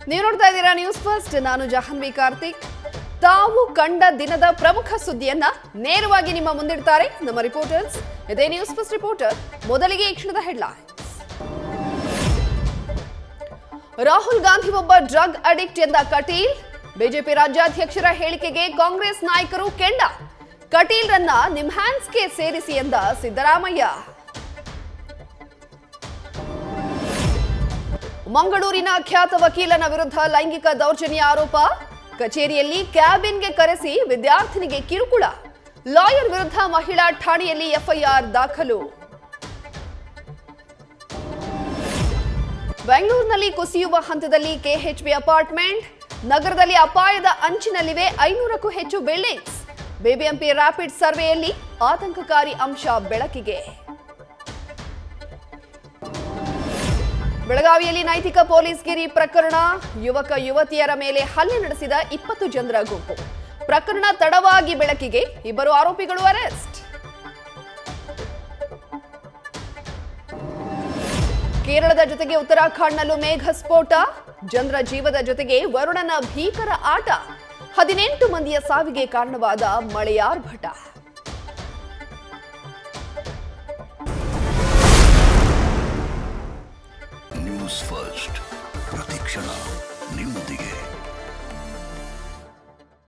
ನೀವು ನೋಡ್ತಾ ಇದ್ದೀರಾ ನ್ಯೂಸ್ ಫಸ್ಟ್ ನಾನು ಜಾಹ್ನವಿ ಕಾರ್ತಿಕ್ ತಾವು ಕಂಡ ದಿನದ ಪ್ರಮುಖ ಸುದ್ದಿಯನ್ನ ನೇರವಾಗಿ ನಿಮ್ಮ ಮುಂದಿಡ್ತಾರೆ ನಮ್ಮ ರಿಪೋರ್ಟರ್ಸ್ ಇದೇ ನ್ಯೂಸ್ ಫಸ್ಟ್ ರಿಪೋರ್ಟರ್ ಮೊದಲಿಗೆ ಈ ಕ್ಷಣದ ಹೆಡ್ಲೈನ್ಸ್ ರಾಹುಲ್ ಗಾಂಧಿ ಒಬ್ಬ ಡ್ರಗ್ ಅಡಿಕ್ಟ್ ಎಂದ ಕಟೀಲ್ ಬಿಜೆಪಿ ರಾಜ್ಯಾಧ್ಯಕ್ಷರ ಹೇಳಿಕೆಗೆ ಕಾಂಗ್ರೆಸ್ ನಾಯಕರು ಕೆಂಡ ಕಟೀಲ್ರನ್ನ ನಿಮ್ಹ್ಯಾನ್ಸ್ಗೆ ಸೇರಿಸಿ ಎಂದ ಸಿದ್ದರಾಮಯ್ಯ ಮಂಗಳೂರಿನ ಖ್ಯಾತ ವಕೀಲನ ವಿರುದ್ಧ ಲೈಂಗಿಕ ದೌರ್ಜನ್ಯ ಆರೋಪ ಕಚೇರಿಯಲ್ಲಿ ಕ್ಯಾಬಿನ್ಗೆ ಕರೆಸಿ ವಿದ್ಯಾರ್ಥಿನಿಗೆ ಕಿರುಕುಳ ಲಾಯರ್ ವಿರುದ್ಧ ಮಹಿಳಾ ಠಾಣೆಯಲ್ಲಿ ಎಫ್ಐಆರ್ ದಾಖಲು ಬೆಂಗಳೂರಿನಲ್ಲಿ ಕುಸಿಯುವ ಹಂತದಲ್ಲಿ ಕೆಎಚ್ಬಿ ಅಪಾರ್ಟ್ಮೆಂಟ್ ನಗರದಲ್ಲಿ ಅಪಾಯದ ಅಂಚಿನಲ್ಲಿವೆ ಐನೂರಕ್ಕೂ ಹೆಚ್ಚು ಬಿಲ್ಡಿಂಗ್ಸ್ ಬಿಬಿಎಂಪಿ ರ್ಯಾಪಿಡ್ ಸರ್ವೆಯಲ್ಲಿ ಆತಂಕಕಾರಿ ಅಂಶ ಬೆಳಕಿಗೆ ಬೆಳಗಾವಿಯಲ್ಲಿ ನೈತಿಕ ಪೊಲೀಸ್ಗಿರಿ ಪ್ರಕರಣ ಯುವಕ ಯುವತಿಯರ ಮೇಲೆ ಹಲ್ಲೆ ನಡೆಸಿದ ಇಪ್ಪತ್ತು ಜನರ ಗುಂಪು ಪ್ರಕರಣ ತಡವಾಗಿ ಬೆಳಕಿಗೆ ಇಬ್ಬರು ಆರೋಪಿಗಳು ಅರೆಸ್ಟ್ ಕೇರಳದ ಜೊತೆಗೆ ಉತ್ತರಾಖಂಡ್ನಲ್ಲೂ ಮೇಘ ಸ್ಫೋಟ ಜನರ ಜೀವದ ಜೊತೆಗೆ ವರುಣನ ಭೀಕರ ಆಟ ಹದಿನೆಂಟು ಮಂದಿಯ ಸಾವಿಗೆ ಕಾರಣವಾದ ಮಳೆಯಾರ್ಭಟ